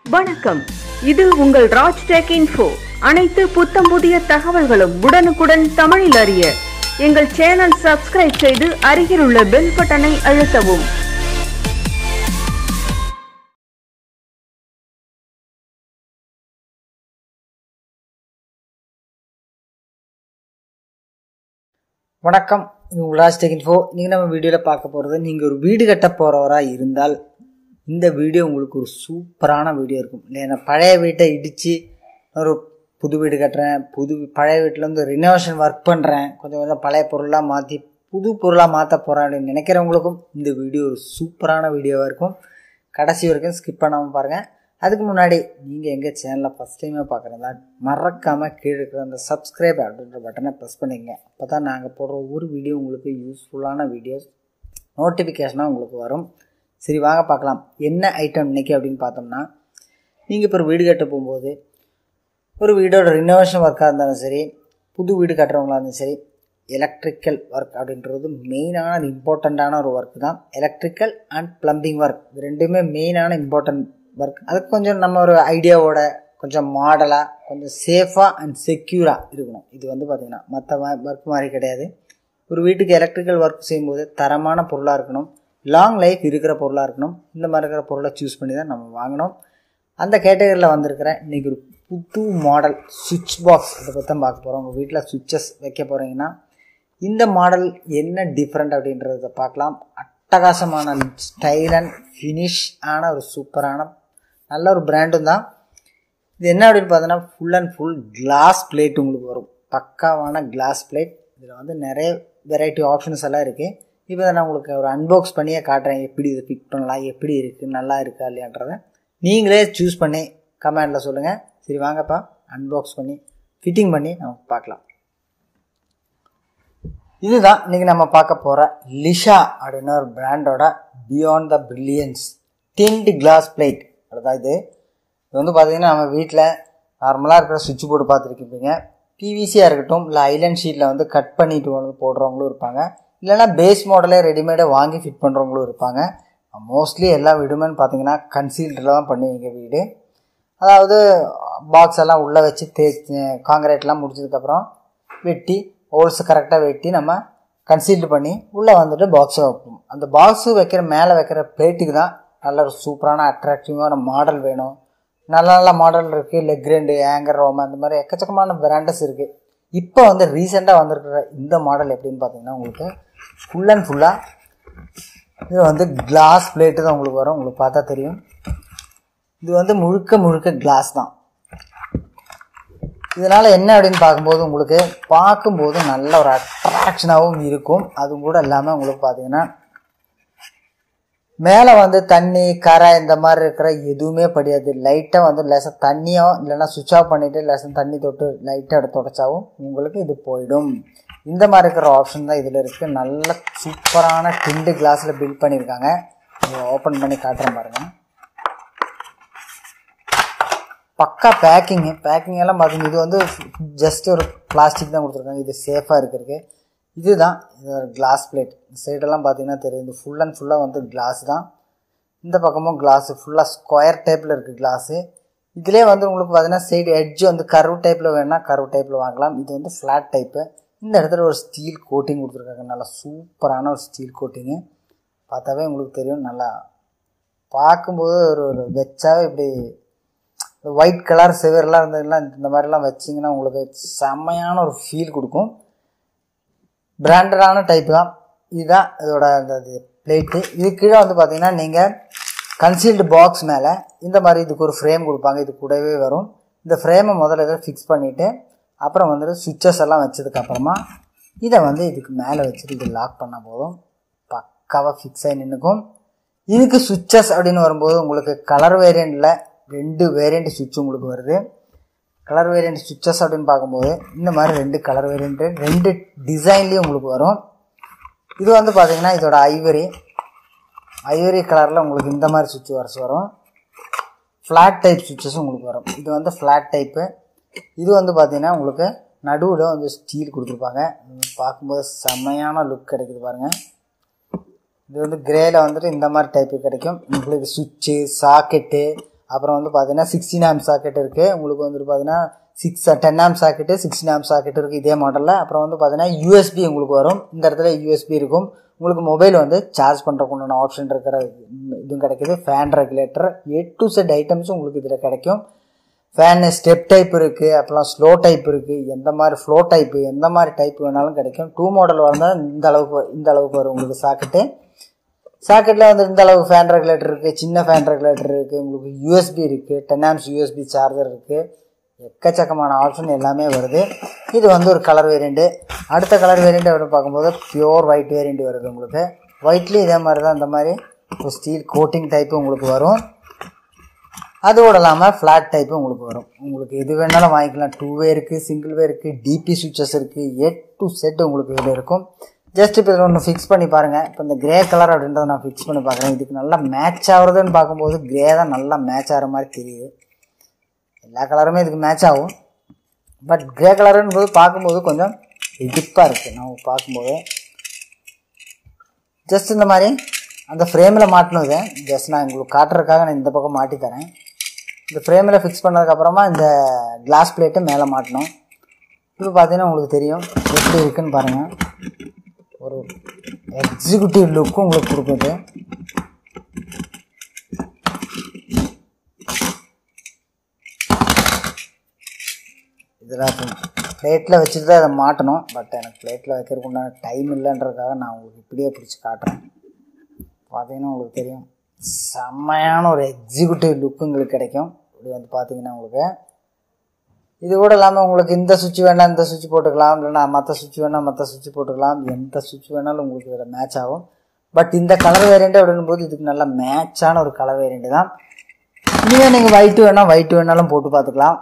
வணக்கம் இது உங்கள் ராஜ் டெக் இன்ஃபோ அனைத்து புத்தம் புதிய தகவல்களும் உடனுக்குடன் தமிழில் அறிய எங்கள் சேனல் சப்ஸ்கிரைப் செய்து அருகில் உள்ள பெல் பட்டனை அழுத்தவும் வணக்கம் இது உலாஸ் டெக் இன்ஃபோ நீங்கள் நம்ம வீடியோவில் பார்க்க போகிறது நீங்கள் ஒரு வீடு கட்ட போகிறவராக இருந்தால் இந்த வீடியோ உங்களுக்கு ஒரு சூப்பரான வீடியோ இருக்கும் இல்லையா பழைய வீட்டை இடித்து ஒரு புது வீடு கட்டுறேன் புது பழைய வீட்டில் வந்து ரினோவேஷன் ஒர்க் பண்ணுறேன் கொஞ்சம் கொஞ்சம் பழைய பொருளாக மாற்றி புது பொருளாக மாற்ற போகிறேன் அப்படின்னு நினைக்கிறவங்களுக்கும் இந்த வீடியோ ஒரு சூப்பரான வீடியோவாக இருக்கும் கடைசி வரைக்கும் ஸ்கிப் பண்ணாமல் பாருங்கள் அதுக்கு முன்னாடி நீங்கள் எங்கள் சேனலில் ஃபஸ்ட் டைமே பார்க்குறதா மறக்காமல் கீழே இருக்கிற அந்த சப்ஸ்கிரைப் அப்படின்ற பட்டனை ப்ரெஸ் பண்ணிங்க அப்போ தான் நாங்கள் போடுற ஒவ்வொரு வீடியோ உங்களுக்கு யூஸ்ஃபுல்லான வீடியோஸ் நோட்டிஃபிகேஷனாக உங்களுக்கு வரும் சரி வாங்க பார்க்கலாம் என்ன ஐட்டம் இன்னைக்கு அப்படின்னு பார்த்தோம்னா நீங்கள் இப்போ ஒரு வீடு கட்ட போகும்போது ஒரு வீடோட ரினோவேஷன் ஒர்க்காக இருந்தாலும் சரி புது வீடு கட்டுறவங்களா இருந்தாலும் சரி எலக்ட்ரிக்கல் ஒர்க் அப்படின்றது மெயினான இம்பார்ட்டண்ட்டான ஒரு ஒர்க் தான் எலக்ட்ரிக்கல் அண்ட் ப்ளம்பிங் ஒர்க் இது ரெண்டுமே மெயினான இம்பார்ட்டன்ட் ஒர்க் அதுக்கு கொஞ்சம் நம்ம ஒரு ஐடியாவோட கொஞ்சம் மாடலாக கொஞ்சம் சேஃபாக அண்ட் செக்யூராக இருக்கணும் இது வந்து பார்த்திங்கன்னா மற்ற ஒர்க் மாதிரி கிடையாது ஒரு வீட்டுக்கு எலக்ட்ரிக்கல் ஒர்க் செய்யும்போது தரமான பொருளாக இருக்கணும் லாங் லைஃப் இருக்கிற பொருளாக இருக்கணும் இந்த மாதிரி இருக்கிற பொருளை சூஸ் பண்ணி தான் நம்ம வாங்கணும் அந்த கேட்டகரியில் வந்திருக்கிற இன்றைக்கி ஒரு புது மாடல் சுவிட்ச் பாக்ஸ் இதை பற்றி தான் பார்க்க போகிறோம் உங்கள் வீட்டில் சுவிட்சஸ் வைக்க போகிறீங்கன்னா இந்த மாடல் என்ன டிஃப்ரெண்ட் அப்படின்றத பார்க்கலாம் அட்டகாசமான ஸ்டைல் அண்ட் ஃபினிஷ் ஆன ஒரு சூப்பரான நல்ல ஒரு பிராண்டும் தான் இது என்ன அப்படின்னு பார்த்தோன்னா full and full glass plate உங்களுக்கு வரும் பக்காவான கிளாஸ் பிளேட் இதில் வந்து நிறைய வெரைட்டி ஆப்ஷன்ஸ் எல்லாம் இருக்குது இப்போ நான் உங்களுக்கு ஒரு அன்பாக்ஸ் பண்ணியே காட்டுறேன் எப்படி இதை பிக் பண்ணலாம் எப்படி இருக்குது நல்லா இருக்கா இல்லையான்றதை நீங்களே சூஸ் பண்ணி கமெண்டில் சொல்லுங்கள் சரி வாங்கப்பா அன்பாக்ஸ் பண்ணி ஃபிட்டிங் பண்ணி நமக்கு பார்க்கலாம் இதுதான் இன்றைக்கி நம்ம பார்க்க போகிற லிஷா அப்படின்னு ஒரு பிராண்டோட beyond the brilliance tint glass plate அதுதான் இது இது வந்து பார்த்தீங்கன்னா நம்ம வீட்டில் நார்மலாக இருக்கிற சுவிட்ச் போர்டு பார்த்துருக்கீங்க பிவிசியாக இருக்கட்டும் இல்லை ஐலண்ட் ஷீட்டில் வந்து கட் பண்ணிட்டு வந்து போடுறவங்களும் இருப்பாங்க இல்லைனா பேஸ் மாடலே ரெடிமேடை வாங்கி ஃபிட் பண்ணுறவங்களும் இருப்பாங்க மோஸ்ட்லி எல்லா வீடுமே பார்த்தீங்கன்னா கன்சீல்டில் தான் பண்ணுவீங்க வீடு அதாவது பாக்ஸ் எல்லாம் உள்ளே வச்சு தே காங்கிரீட்லாம் முடிச்சதுக்கப்புறம் வெட்டி ஹோல்ஸ் கரெக்டாக வெட்டி நம்ம கன்சீல்டு பண்ணி உள்ளே வந்துட்டு பாக்ஸை வைப்போம் அந்த பாக்ஸு வைக்கிற மேலே வைக்கிற பிளேட்டுக்கு தான் நல்ல ஒரு சூப்பரான அட்ராக்டிவான மாடல் வேணும் நல்ல நல்ல மாடல் இருக்குது லெக் ரெண்டு ஆங்கர் ரோமன் அந்த மாதிரி எக்கச்சக்கமான பிராண்டஸ் இருக்குது இப்போ வந்து ரீசெண்டாக வந்திருக்கிற இந்த மாடல் எப்படின்னு பார்த்தீங்கன்னா உங்களுக்கு ஃபுல் அண்ட் ஃபுல்லாக இது வந்து கிளாஸ் பிளேட்டு தான் உங்களுக்கு வரும் உங்களுக்கு பார்த்தா தெரியும் இது வந்து முழுக்க முழுக்க கிளாஸ் தான் இதனால் என்ன அப்படின்னு பார்க்கும்போது உங்களுக்கு பார்க்கும்போது நல்ல ஒரு அட்ராக்ஷனாகவும் இருக்கும் அதுவும் கூட இல்லாமல் உங்களுக்கு பார்த்தீங்கன்னா மேலே வந்து தண்ணி கரை இந்த மாதிரி இருக்கிற எதுவுமே படியாது லைட்டாக வந்து லேசாக தண்ணியோ இல்லைன்னா சுவிட்ச் ஆஃப் பண்ணிவிட்டு லேசாக தண்ணி தொட்டு லைட்டாக எடுத்து தொடச்சாவும் உங்களுக்கு இது போயிடும் இந்த மாதிரி இருக்கிற ஆப்ஷன் தான் இதில் இருக்குது நல்ல சூப்பரான டிண்டு கிளாஸில் பில்ட் பண்ணியிருக்காங்க ஓப்பன் பண்ணி காட்டுறேன் பாருங்கள் பக்கா பேக்கிங்கு பேக்கிங் எல்லாம் பார்த்தீங்க இது வந்து ஜஸ்ட் ஒரு பிளாஸ்டிக் தான் கொடுத்துருக்காங்க இது சேஃபாக இருக்கிறதுக்கு இதுதான் இது கிளாஸ் பிளேட் சைடெல்லாம் பார்த்தீங்கன்னா தெரியும் இது ஃபுல் அண்ட் ஃபுல்லாக வந்து கிளாஸ் தான் இந்த பக்கமும் கிளாஸு ஃபுல்லாக ஸ்கொயர் டைப்பில் இருக்குது கிளாஸு இதிலே வந்து உங்களுக்கு பார்த்தீங்கன்னா சைடு எட்ஜ் வந்து கர்வ் டைப்பில் வேணால் கர்வ் டைப்பில் வாங்கலாம் இது வந்து ஃப்ளாட் டைப்பு இந்த இடத்துல ஒரு ஸ்டீல் கோட்டிங் கொடுத்துருக்காங்க நல்லா சூப்பரான ஒரு ஸ்டீல் கோட்டிங்கு பார்த்தாவே உங்களுக்கு தெரியும் நல்லா பார்க்கும்போது ஒரு ஒரு வச்சாவே இப்படி ஒயிட் கலர் சிவர்லாம் இருந்ததுலாம் இந்த மாதிரிலாம் வச்சிங்கன்னா உங்களுக்கு செம்மையான ஒரு ஃபீல் கொடுக்கும் பிராண்டடான டைப் தான் இதுதான் இதோட அந்த பிளேட்டு இது கீழே வந்து பார்த்தீங்கன்னா நீங்கள் கன்சீல்டு பாக்ஸ் மேலே இந்த மாதிரி இதுக்கு ஒரு ஃப்ரேம் கொடுப்பாங்க இது கூடவே வரும் இந்த ஃப்ரேமை முதல்ல இதை ஃபிக்ஸ் பண்ணிவிட்டு அப்புறம் வந்துட்டு சுவிட்சஸ் எல்லாம் வச்சதுக்கப்புறமா இதை வந்து இதுக்கு மேலே வச்சுட்டு இது லாக் பண்ணால் போதும் பக்காவாக ஃபிக்ஸ் ஆகி நின்றுக்கும் இதுக்கு சுவிட்சஸ் அப்படின்னு வரும்போது உங்களுக்கு கலர் வேரியண்ட்டில் ரெண்டு வேரியண்ட் சுவிட்ச் உங்களுக்கு வருது கலர் வேரியண்ட் சுவிட்சஸ் அப்படின்னு பார்க்கும்போது இந்த மாதிரி ரெண்டு கலர் வேரியண்ட்டு ரெண்டு டிசைன்லேயும் உங்களுக்கு வரும் இது வந்து பார்த்தீங்கன்னா இதோட ஐவரி ஐவரி கலரில் உங்களுக்கு இந்த மாதிரி சுவிட்ச் வரஸ் வரும் ஃப்ளாட் டைப் சுவிட்சஸும் உங்களுக்கு வரும் இது வந்து ஃப்ளாட் டைப்பு இது வந்து பார்த்தீங்கன்னா உங்களுக்கு நடுவில் வந்து ஸ்டீல் கொடுத்துருப்பாங்க பார்க்கும்போது செம்மையான லுக் கிடைக்குது பாருங்கள் இது வந்து கிரேயில் வந்துட்டு இந்த மாதிரி டைப்பு கிடைக்கும் உங்களுக்கு சுவிட்சு சாக்கெட்டு அப்புறம் வந்து பார்த்தீங்கன்னா சிக்ஸ்டீன் ஆம் சாக்கெட் இருக்குது உங்களுக்கு வந்துட்டு பார்த்தீங்கன்னா six ten amp socket sixteen amp socket இருக்குது இதே மாடலில் அப்புறம் வந்து பார்த்தீங்கன்னா யூஎஸ்பி உங்களுக்கு வரும் இந்த இடத்துல யூஎஸ்பி இருக்கும் உங்களுக்கு மொபைல் வந்து சார்ஜ் பண்ணுறதுக்கு உண்டான ஆப்ஷன் இருக்கிற இதுவும் கிடைக்குது fan regulator A to set ஐட்டம்ஸும் உங்களுக்கு இதில் கிடைக்கும் ஃபேனு ஸ்டெப் டைப் இருக்குது அப்புறம் ஸ்லோ டைப் இருக்குது எந்த மாதிரி ஃப்ளோ டைப்பு எந்த மாதிரி டைப் வேணாலும் கிடைக்கும் டூ மாடல் வந்தால் இந்த அளவுக்கு இந்த அளவுக்கு வரும் உங்களுக்கு சாக்கெட்டு சாக்கெட்டில் வந்து இந்த அளவுக்கு ஃபேன் ரெகுலேட்டர் இருக்குது சின்ன ஃபேன் ரெகுலேட்டர் இருக்குது உங்களுக்கு யூஎஸ்பி இருக்குது டென் ஆம்ஸ் யூஎஸ்பி சார்ஜர் இருக்குது எக்கச்சக்கமான ஆப்ஷன் எல்லாமே வருது இது வந்து ஒரு கலர் வேரியண்ட்டு அடுத்த கலர் வேரியண்ட் அப்படின்னு பார்க்கும்போது பியோர் ஒயிட் வேரியண்ட் வருது உங்களுக்கு ஒயிட்லேயும் இதே மாதிரி தான் இந்த மாதிரி ஒரு ஸ்டீல் கோட்டிங் டைப்பு உங்களுக்கு வரும் அதோடு இல்லாமல் ஃப்ளாட் டைப்பு உங்களுக்கு வரும் உங்களுக்கு எது வேணாலும் வாங்கிக்கலாம் டூ வே இருக்குது சிங்கிள் வே இருக்குது டிபி சுவிச்சஸ் இருக்குது ஏ டு செட் உங்களுக்கு இதில் இருக்கும் ஜஸ்ட் இப்போ இதில் ஒன்று ஃபிக்ஸ் பண்ணி பாருங்கள் இப்போ இந்த கிரே கலர் அப்படின்றத நான் ஃபிக்ஸ் பண்ணி பார்க்குறேன் இதுக்கு நல்லா மேட்ச் ஆகுறதுன்னு பார்க்கும்போது கிரே தான் நல்லா மேட்ச் ஆகிற மாதிரி தெரியுது எல்லா கலருமே இதுக்கு மேட்ச் ஆகும் பட் கிரே கலருன்னு போது பார்க்கும்போது கொஞ்சம் இடிப்பாக இருக்குது நம்ம பார்க்கும்போது ஜஸ்ட் இந்த மாதிரி அந்த ஃப்ரேமில் மாட்டினது ஜஸ்ட் நான் உங்களுக்கு காட்டுறதுக்காக நான் இந்த பக்கம் மாட்டி தரேன் இந்த ஃப்ரேமில் ஃபிக்ஸ் பண்ணதுக்கப்புறமா இந்த கிளாஸ் பிளேட்டு மேலே மாட்டணும் இப்போ பார்த்தீங்கன்னா உங்களுக்கு தெரியும் எப்படி இருக்குன்னு பாருங்கள் ஒரு எக்ஸிக்யூட்டிவ் லுக்கும் உங்களுக்கு கொடுக்குது இதில் பிளேட்டில் வச்சுட்டு தான் அதை மாட்டணும் பட் எனக்கு பிளேட்டில் வைக்கிறதுக்கு உண்டான டைம் இல்லைன்றதுக்காக நான் உங்களுக்கு இப்படியே பிடிச்சி காட்டுறேன் பார்த்தீங்கன்னா உங்களுக்கு தெரியும் செம்மையான ஒரு எக்ஸிக்யூட்டிவ் லுக்கு உங்களுக்கு கிடைக்கும் இப்படி வந்து பார்த்தீங்கன்னா உங்களுக்கு இது கூட இல்லாமல் உங்களுக்கு இந்த சுவிட்ச் வேணால் இந்த சுவிட்ச் போட்டுக்கலாம் இல்லைன்னா மற்ற சுவிட்ச் வேணால் மற்ற சுவிட்ச் போட்டுக்கலாம் எந்த சுவிட்ச் வேணாலும் உங்களுக்கு இதில் மேட்ச் ஆகும் பட் இந்த கலர் வேரியண்ட் அப்படின்னும் போது இதுக்கு நல்ல மேட்சான ஒரு கலர் வேரியண்ட் தான் இனிமேல் நீங்கள் ஒயிட்டு வேணால் ஒயிட் வேணாலும் போட்டு பார்த்துக்கலாம்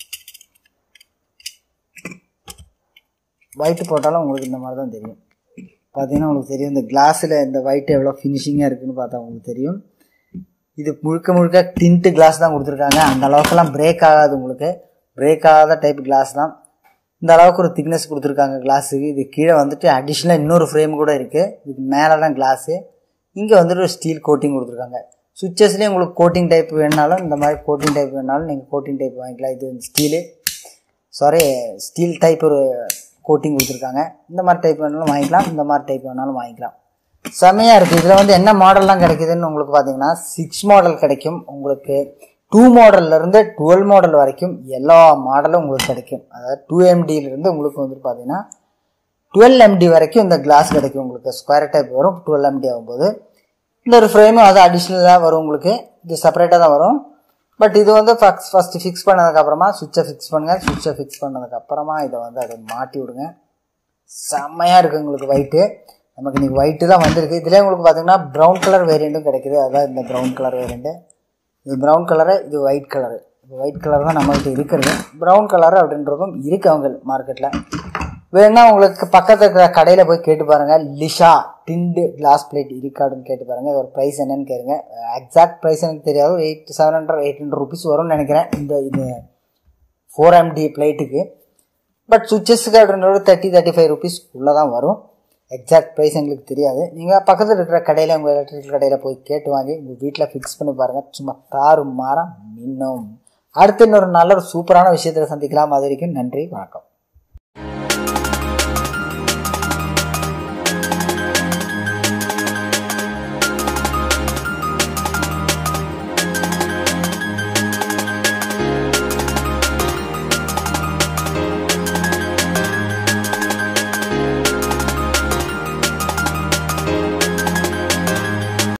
ஒயிட்டு போட்டாலும் உங்களுக்கு இந்த மாதிரி தான் தெரியும் பார்த்தீங்கன்னா உங்களுக்கு தெரியும் இந்த கிளாஸில் இந்த ஒயிட் எவ்வளோ ஃபினிஷிங்காக இருக்குன்னு பார்த்தா உங்களுக்கு தெரியும் இது முழுக்க முழுக்க டின்ட்டு கிளாஸ் தான் கொடுத்துருக்காங்க அந்த அளவுக்குலாம் பிரேக் ஆகாது உங்களுக்கு பிரேக் ஆகாத டைப் கிளாஸ் தான் இந்த அளவுக்கு ஒரு திக்னஸ் கொடுத்துருக்காங்க கிளாஸுக்கு இது கீழே வந்துட்டு அடிஷ்னலாக இன்னொரு ஃப்ரேம் கூட இருக்குது இதுக்கு மேலே தான் கிளாஸு இங்கே வந்துட்டு ஒரு ஸ்டீல் கோட்டிங் கொடுத்துருக்காங்க சுவிச்சஸ்லேயும் உங்களுக்கு கோட்டிங் டைப் வேணாலும் இந்த மாதிரி கோட்டிங் டைப் வேணாலும் நீங்கள் கோட்டிங் டைப் வாங்கிக்கலாம் இது ஸ்டீலு சாரி ஸ்டீல் டைப் ஒரு கோட்டிங் கொடுத்துருக்காங்க இந்த மாதிரி டைப் வேணாலும் வாங்கிக்கலாம் இந்த மாதிரி டைப் வேணாலும் வாங்கிக்கலாம் செம்மையாக இருக்குது இதில் வந்து என்ன மாடல்லாம் கிடைக்குதுன்னு உங்களுக்கு பார்த்தீங்கன்னா சிக்ஸ் மாடல் கிடைக்கும் உங்களுக்கு டூ மாடல்லேருந்து டுவெல் மாடல் வரைக்கும் எல்லா மாடலும் உங்களுக்கு கிடைக்கும் அதாவது டூ எம்டியிலேருந்து உங்களுக்கு வந்துட்டு பார்த்தீங்கன்னா டுவெல் எம்டி வரைக்கும் இந்த கிளாஸ் கிடைக்கும் உங்களுக்கு ஸ்கொயர் டைப் வரும் டுவெல் எம்டி ஆகும்போது இந்த ஒரு ஃப்ரேமும் அது அடிஷ்னலாக வரும் உங்களுக்கு இது செப்பரேட்டாக தான் வரும் பட் இது வந்து ஃபஸ்ட் ஃபஸ்ட்டு ஃபிக்ஸ் பண்ணதுக்கப்புறமா சுவிட்சை ஃபிக்ஸ் பண்ணுங்கள் சுவிட்சை ஃபிக்ஸ் பண்ணதுக்கப்புறமா இதை வந்து அதை மாட்டி விடுங்க செம்மையாக இருக்குது உங்களுக்கு ஒயிட்டு நமக்கு இன்றைக்கி ஒயிட்டு தான் வந்திருக்கு இதிலே உங்களுக்கு பார்த்தீங்கன்னா ப்ரௌன் கலர் வேரியண்ட்டும் கிடைக்குது அதான் இந்த ப்ரௌன் கலர் வேரியண்ட்டு இது ப்ரௌன் கலரு இது ஒயிட் கலரு இது ஒயிட் கலர் தான் நம்மகிட்ட இருக்கிறது ப்ரௌன் கலர் அப்படின்றதும் இருக்குது அவங்க மார்க்கெட்டில் வேணா உங்களுக்கு பக்கத்தில் இருக்கிற கடையில் போய் கேட்டு பாருங்கள் லிஷா டிண்டு கிளாஸ் பிளேட் இருக்காடுன்னு கேட்டு பாருங்கள் இதோட ப்ரைஸ் என்னன்னு கேளுங்க எக்ஸாக்ட் ப்ரைஸ் எனக்கு தெரியாது eight seven hundred eight hundred rupees வரும்னு நினைக்கிறேன் இந்த இது ஃபோர் எம்டி பிளேட்டுக்கு பட் சுவிச்சஸுக்கு அப்படின்றது தேர்ட்டி தேர்ட்டி ஃபைவ் ருபீஸ் உள்ளே தான் வரும் எக்ஸாக்ட் ப்ரைஸ் எங்களுக்கு தெரியாது நீங்கள் பக்கத்தில் இருக்கிற கடையில் உங்கள் எலக்ட்ரிக்கல் கடையில் போய் கேட்டு வாங்கி உங்கள் வீட்டில் ஃபிக்ஸ் பண்ணி பாருங்கள் சும்மா தாறு மாறம் மின்னும் அடுத்து இன்னொரு நல்ல ஒரு சூப்பரான விஷயத்தில் சந்திக்கலாம் அது வரைக்கும் நன்றி வணக்கம்